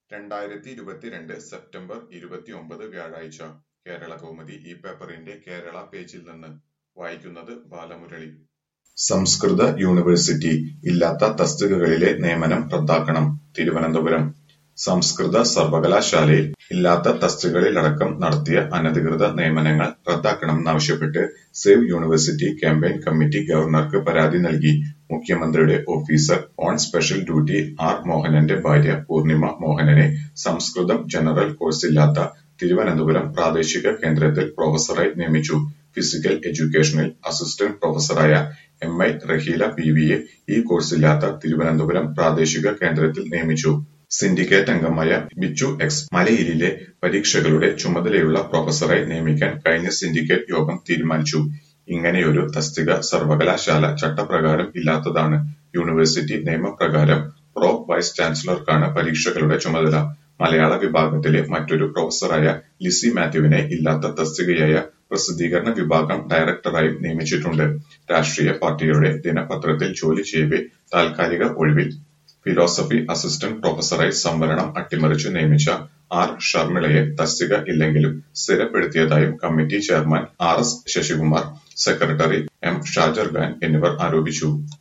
രണ്ടായിരത്തി ഇരുപത്തിരണ്ട് സെപ്റ്റംബർ ഇരുപത്തിയൊമ്പത് വ്യാഴാഴ്ച കേരളകൗമുദി ഈ പേപ്പറിന്റെ കേരള പേജിൽ നിന്ന് വായിക്കുന്നത് ബാലമുരളി സംസ്കൃത യൂണിവേഴ്സിറ്റി ഇല്ലാത്ത തസ്തികകളിലെ നിയമനം റദ്ദാക്കണം തിരുവനന്തപുരം സംസ്കൃത സർവകലാശാലയിൽ ഇല്ലാത്ത തസ്തികകളിലടക്കം നടത്തിയ അനധികൃത നിയമനങ്ങൾ റദ്ദാക്കണമെന്നാവശ്യപ്പെട്ട് സേവ് യൂണിവേഴ്സിറ്റി ക്യാമ്പയിൻ കമ്മിറ്റി ഗവർണർക്ക് പരാതി നൽകി മുഖ്യമന്ത്രിയുടെ officer on special duty R മോഹനന്റെ ഭാര്യ പൂർണിമ മോഹനനെ സംസ്കൃതം ജനറൽ കോഴ്സില്ലാത്ത തിരുവനന്തപുരം പ്രാദേശിക കേന്ദ്രത്തിൽ പ്രൊഫസറായി നിയമിച്ചു ഫിസിക്കൽ എഡ്യൂക്കേഷനിൽ അസിസ്റ്റന്റ് പ്രൊഫസറായ എം ഐ റഹീല പി വിയെ ഈ കോഴ്സില്ലാത്ത തിരുവനന്തപുരം പ്രാദേശിക കേന്ദ്രത്തിൽ നിയമിച്ചു സിൻഡിക്കേറ്റ് അംഗമായ ബിച്ചു എക്സ് മലയിലിലെ പരീക്ഷകളുടെ ചുമതലയുള്ള പ്രൊഫസറെ നിയമിക്കാൻ കഴിഞ്ഞ സിൻഡിക്കേറ്റ് യോഗം തീരുമാനിച്ചു ഇങ്ങനെയൊരു തസ്തിക സർവകലാശാല ചട്ടപ്രകാരം ഇല്ലാത്തതാണ് യൂണിവേഴ്സിറ്റി നിയമപ്രകാരം പ്രോ വൈസ് ചാൻസലർക്കാണ് പരീക്ഷകളുടെ ചുമതല മലയാള വിഭാഗത്തിലെ മറ്റൊരു പ്രൊഫസറായ ലിസി മാത്യുവിനെ ഇല്ലാത്ത തസ്തികയായ പ്രസിദ്ധീകരണ വിഭാഗം ഡയറക്ടറായും നിയമിച്ചിട്ടുണ്ട് രാഷ്ട്രീയ പാർട്ടികളുടെ ദിനപത്രത്തിൽ ജോലി ചെയ്യവെ താൽക്കാലിക ഒഴിവിൽ ഫിലോസഫി അസിസ്റ്റന്റ് പ്രൊഫസറായി സംവരണം അട്ടിമറിച്ചു നിയമിച്ച ആർ ഷർമിളയെ തസ്തിക ഇല്ലെങ്കിലും സ്ഥിരപ്പെടുത്തിയതായും committee chairman R S Sasikumar secretary M Shajar Khan എന്നിവർ ആരോപിച്ചു